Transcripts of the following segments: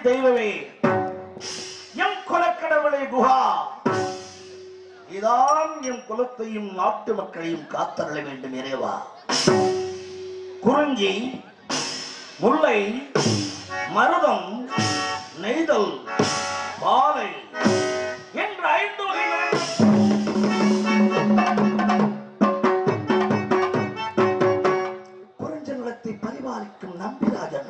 தெய்வமே எம் குலக்கடவுளே குஹா இதான் எம் குலத்தையும் நாட்டு மக்களையும் காத்தருள வேண்டும் இறைவா குறிஞ்சி முல்லை மருதம் நெய்தல் பாலை என்ற ஐந்து வகைகள் குறிஞ்ச நிலத்தை பரிபாலிக்கும் நம்பிராஜன்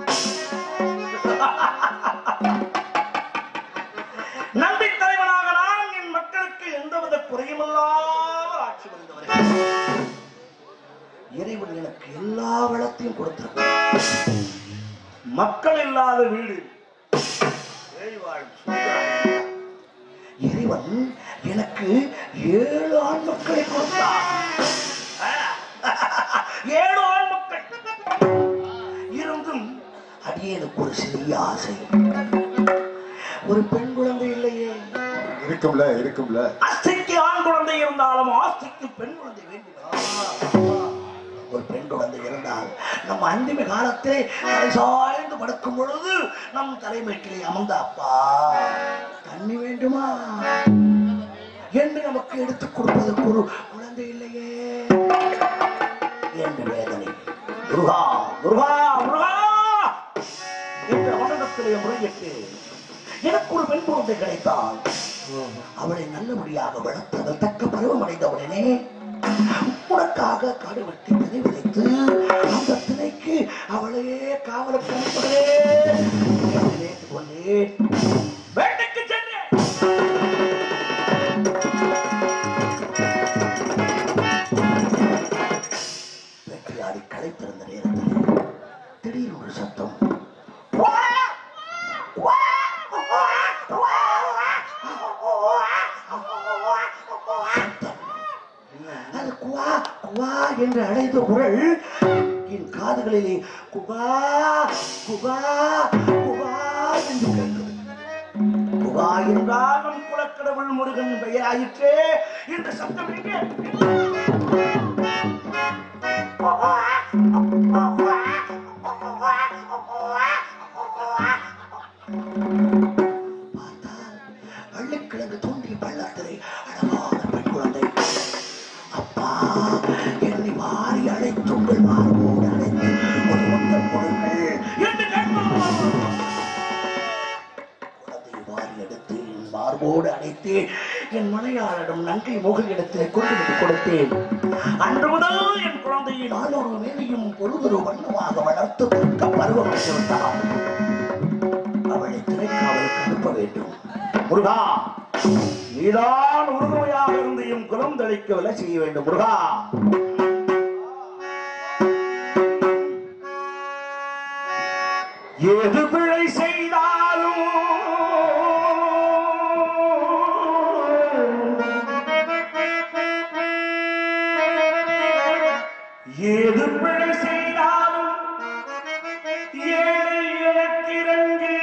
நம்பி தலைவனாக நான் என் மக்களுக்கு எந்தவித குறையுமில்லாமல் ஆட்சி புரிந்து வருகிறேன் இறைவன் எனக்கு எல்லா வளத்தையும் கொடுத்திருக்கிறார் மக்கள் இல்லாத வீடு ஏழி வாழும் சுந்தரம். இறைவன் எனக்கு ஏழு ஆண் மக்களை கொடுத்தார் ஆ, ஏழு ஆண் மக்கள் இருந்தும் அடியனுக்கு ஒரு சிறிய ஆசை ஒரு பெண் குழந்தை இல்லையே இருக்கும்ல இருக்கும்ல அஸ்திக்கு ஆண் குழந்தை இருந்தாலும் ஆஸ்திக்கு பெண் குழந்தை வேண்டுமா ஒரு பெண் குழந்தை இருந்தால் நம் அந்திம காலத்திலே தலை சாய்ந்து படுக்கும் பொழுது நம் தலைமைக்கிலே அமர்ந்த அப்பா தண்ணி வேண்டுமா என்று நமக்கு எடுத்துக் கொடுப்பதற்கு ஒரு குழந்தை இல்லையே என்று வேதனை முருகா முருகா முருகா என்ற அவனிடத்திலே முறையிட்டு எனக்கு ஒரு பெண் குழந்தை கிடைத்தால் அவளை நல்லபடியாக வளர்த்தவள் தக்க பருவம் அடைந்தவுடனே உனக்காக காடு வெட்டி திணை விதைத்து அந்த திணைக்கு அவளையே காவலுக்கு அனுப்புகிறேன் என்று நினைத்துக் கொண்டேன் வேட்டைக்கு சென்றேன் வெற்றியாடி களைத்திருந்த நேரத்தில் திடீர் ஒரு சத்தம் அது குவா குவா என்று அழைத்த குரல் என் காதுகளிலே குகா குகா குகா என்று கேட்டது குகா என்றால் நம் குலக்கடவுள் முருகன் பெயராயிற்றே என்று சத்தம் எங்கே? பார்த்தால் வள்ளிக்கிழங்கு தோன்றிய பள்ளத்திலே அழகான பெண் குழந்தை அப்பா என்னை வாரி அழைத்து உங்கள் மார்போடு அழைத்து ஒரு முத்தம் கொடுங்கள் என்று கேட்பார். குழந்தையை வாரி எடுத்து என் மார்போடு அழைத்து என் மனையாளரிடம் நங்கை முகல் இடத்திலே கொண்டு வந்து கொடுத்தேன் அன்று முதல் என் குழந்தையை நாளொரு வேலையும் பொழுதொரு வண்ணமாக வளர்த்து தக்க பருவம் விட்டார் அவளை திரைக்காவலுக்கு அனுப்ப வேண்டும் முருகா நீதான் உறுதுணையாக இருந்து என் குலம் தளிக்கவில்லை செய்ய வேண்டும் முருகா எது பிழை செய்தாலும் ஏது பிழை செய்தாலும் ஏழை எனக்கிறங்கி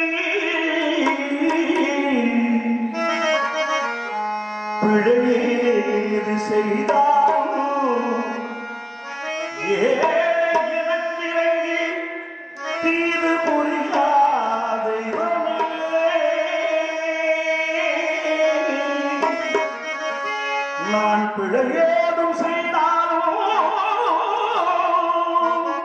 பிழையேது செய்தாலும் ஏழை எனக்கிறங்கி தீது புரியாத நான் பிழையேதும் செய்தாலும்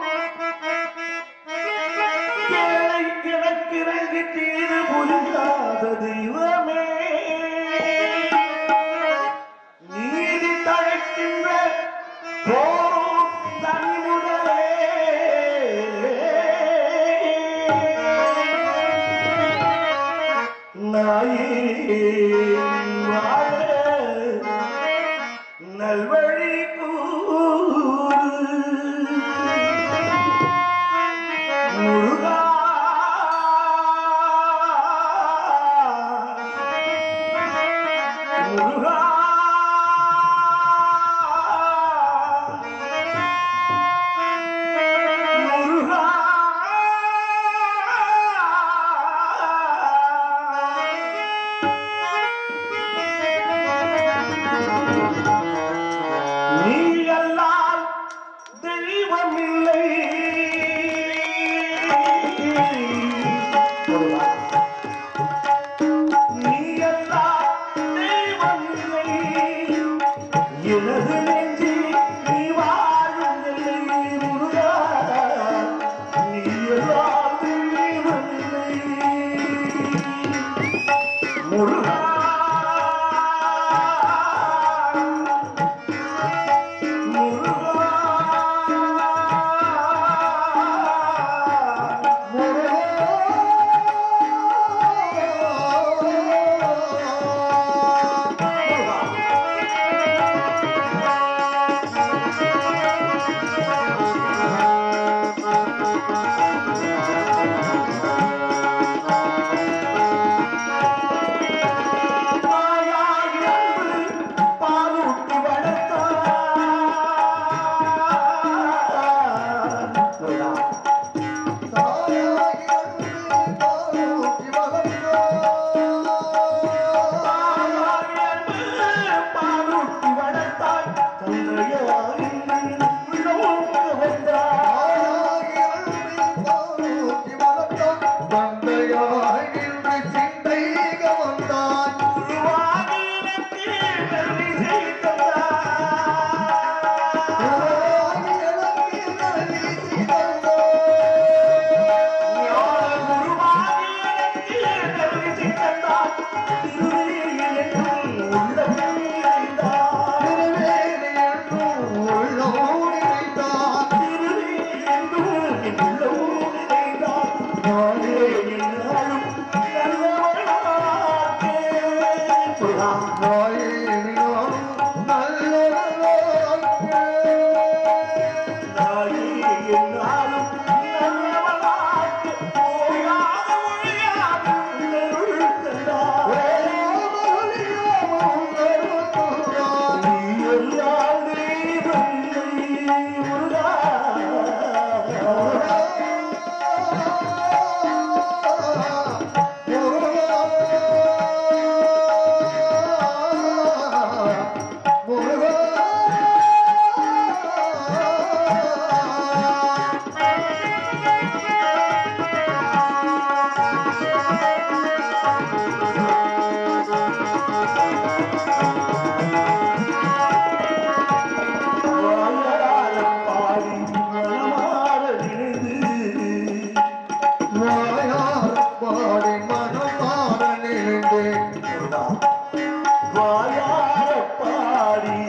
என்னாலும் நல்லவனாக்கு ஓயாத ஒழியாது உன்னுள் கண்டாய். நீ எல்லால் தெய்வமே முருகா. வாயார பாடி மனமார நினைந்து வாயார பாடி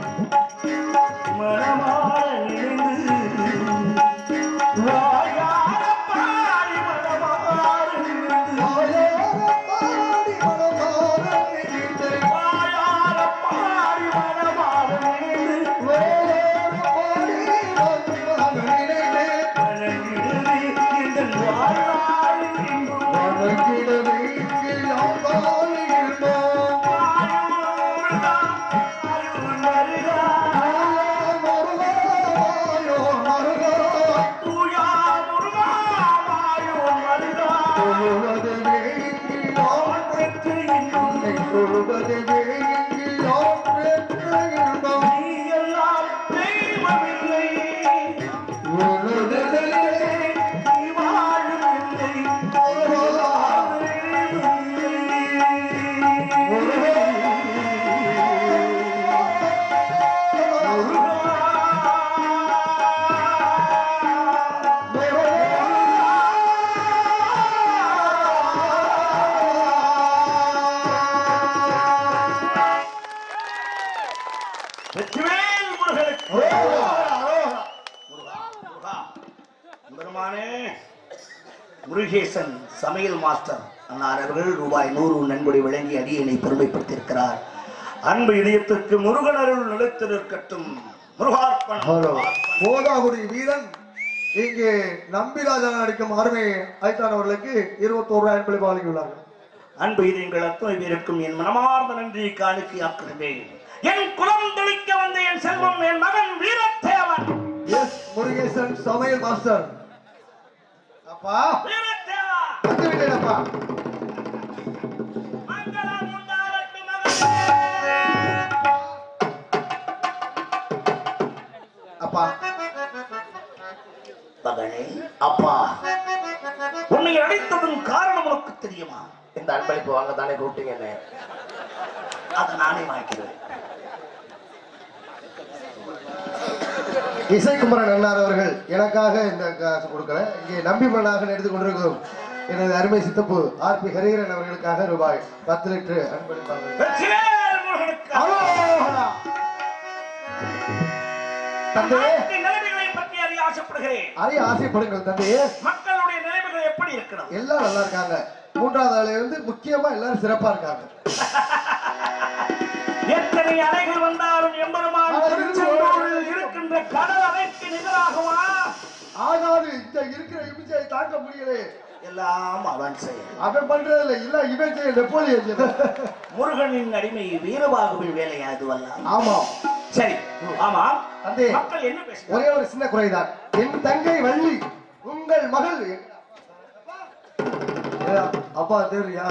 மனமார நினைந்து வாயார பாடி மனமார நினைந்து வாயார பாடி மனமார நினைந்து மனதிலே இந்த வாழ்நாள் இன்பம் வாயுமுருகா, வாயுமருகா, தூயா முருகா, வாயுமருகா, பெற்று இன்னும் நீ எல்லாம் தெய்வமில்லை நீ வாழும் இல்லை வெற்றிவேல் முருகனுக்கு முருகா, முருகா. பெருமானே முருகேசன் சமையல் மாஸ்டர் அன்னார் அவர்கள் ரூபாய் நூறு நன்கொடை வழங்கி அடியனை பெருமைப்படுத்தியிருக்கிறார் அன்பு இதயத்திற்கு முருகன் அருள் நிலைத்து நிற்கட்டும் முருகார்ப்பணம் முருகார்ப்பணம். போதாகுடி வீரன் இங்கே நம்பிராஜா நடிக்கும் அருமை ஐத்தான் அவர்களுக்கு இருபத்தோரு ரூபாய் என்பதை வழங்கியுள்ளார்கள் அன்பு இதயங்கள் அத்தனை பேருக்கும் என் மனமார்ந்த நன்றி காணிக்கையாக்குகிறேன் என் குலம் தெளிக்க வந்த என் செல்வம் என் மகன் வீரத்தேவன் எஸ் முருகேசன் சமையல் மாஸ்டர் அப்பா வீரத்தேவா வந்து விட்டேனப்பா மங்களம் உண்டாகட்டும் மகனே. அப்பா மகனே அப்பா உன்னை அழைத்ததன் காரணம் உனக்கு தெரியுமா இந்த அன்பளிப்பு வாங்க தானே கூப்பிட்டீங்க என்ன அதை நானே வாங்கிக்கிறேன் இசைக்குமரன் அண்ணார் அவர்கள் எனக்காக இந்த காசு கொடுக்கல இங்கே நம்பி மண்ணாக எடுத்து கொண்டிருக்கும் எனது அருமை சித்தப்பு ஆர் பி ஹரிஹரன் அவர்களுக்காக ரூபாய் பத்து லிட்டர் அன்பளிப்பாக வெற்றிவேல் முருகனுக்கு அலோஹரா. தந்தையே நாட்டின் நிலைமைகளை பற்றி அறிய ஆசைப்படுகிறேன் அறிய ஆசைப்படுங்கள் தந்தையே மக்களுடைய நிலைமைகள் எப்படி இருக்கிறது எல்லாம் நல்லா இருக்காங்க மூன்றாவது ஆளு வந்து முக்கியமா எல்லாரும் சிறப்பா இருக்காங்க எத்தனை அலைகள் வந்தாலும் எம்பெருமான் திருச்செந்தூரில் இருக்கின்ற கடல் அலைக்கு நிகராகுமா ஆகாது இந்த இருக்கிற இமிச்சை தாக்க முடியல எல்லாம் அவன் செயல் அவன் பண்றதில்ல இல்ல இவன் செய்ய நெப்போலியன் செய்ய. முருகனின் அடிமை வீரபாகுவின் வேலையா இதுவல்ல ஆமா சரி ஆமா தந்தை மக்கள் என்ன பேசுகிறார் ஒரே ஒரு சின்ன குறைதான் என் தங்கை வள்ளி உங்கள் மகள் ஏ, அப்பா தெரியா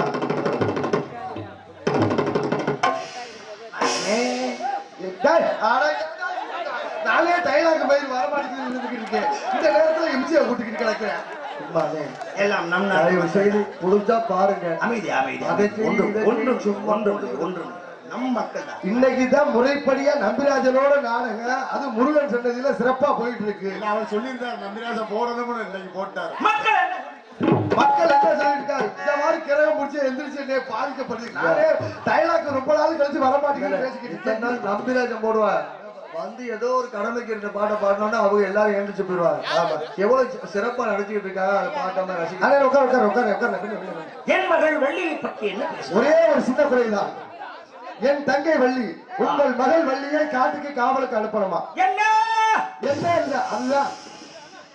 நானே டைலாக் பயிர் வர மாட்டேங்குது இருக்கேன் இந்த நேரத்துல எம்ஜிஆர் கூட்டிக்கிட்டு கிடக்கிறேன் சும்மாவே. எல்லாம் நம் தயவு நாடு செய்து முடிஞ்சா பாருங்க அமைதி அமைதி அதை அமைதி. ஒன்று செய்து ஒன்று சும்மா ஒன்று ஒன்று நம் மக்கள் தான் இன்னைக்கு தான் முறைப்படியா நம்பிராஜனோட நாடகம் அது முருகன் சொன்னதுல சிறப்பா போயிட்டு இருக்கு அவர் சொல்லியிருந்தார் நம்பிராஜன் போடணும்னு இன்னைக்கு போட்டார் மக்கள் என்ன மக்கள் என்ன சொல்லிருக்காரு இந்த மாதிரி கிரகம் முடிச்சு எந்திரிச்சு என்னை பாதிக்கப்படுது நானே டைலாக் ரொம்ப நாள் கழிச்சு வர மாட்டேங்குது பேசிக்கிட்டு நம்பிராஜன் போடுவார் வந்து ஏதோ ஒரு கடமைக்கு இருந்த பாட்டை பாடணும்னா அவங்க எல்லாரும் எழுந்திரிச்சு போயிடுவாங்க ஆமா எவ்வளவு சிறப்பா நடிச்சுக்கிட்டு இருக்காங்க அதை பார்க்காம ரசிக்க உட்கார உட்கார உட்கார உட்கார என் மகள் வெள்ளியை பற்றி என்ன பேசுவார் ஒரே ஒரு சின்ன குறைதான் என் தங்கை வள்ளி உங்கள் மகள் வள்ளியை காட்டுக்கு காவலுக்கு அனுப்பணுமா என்ன என்ன இல்ல அதுதான்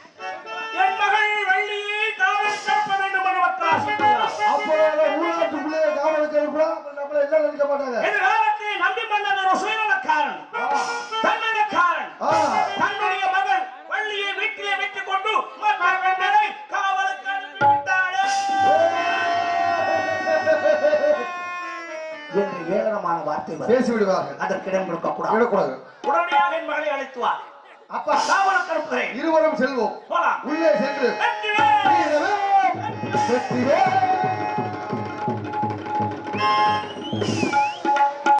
என்ன நினைக்க மாட்டாங்க எதிர்காலத்தில் நம்பி மன்னன் ஒரு சுயநலக்காரன் தன்னலக்காரன் ஆ. தன்னுடைய மகள் வள்ளியை வீட்டிலே வைத்துக் கொண்டு மற்ற பெண்களை காவலுக்கு அனுப்பிவிட்டாளே என்று ஏளனமான வார்த்தை வரும். பேசி விடுவார்கள் அதற்கு இடம் கொடுக்க கூடாது விடக்கூடாது உடனடியாக என் மகளை அழைத்து வா அப்பா காவலுக்கு அனுப்புகிறேன் இருவரும் செல்வோம் போலாம் உள்ளே சென்று வெற்றிவேல்! வீரவேல், வெற்றிவேல்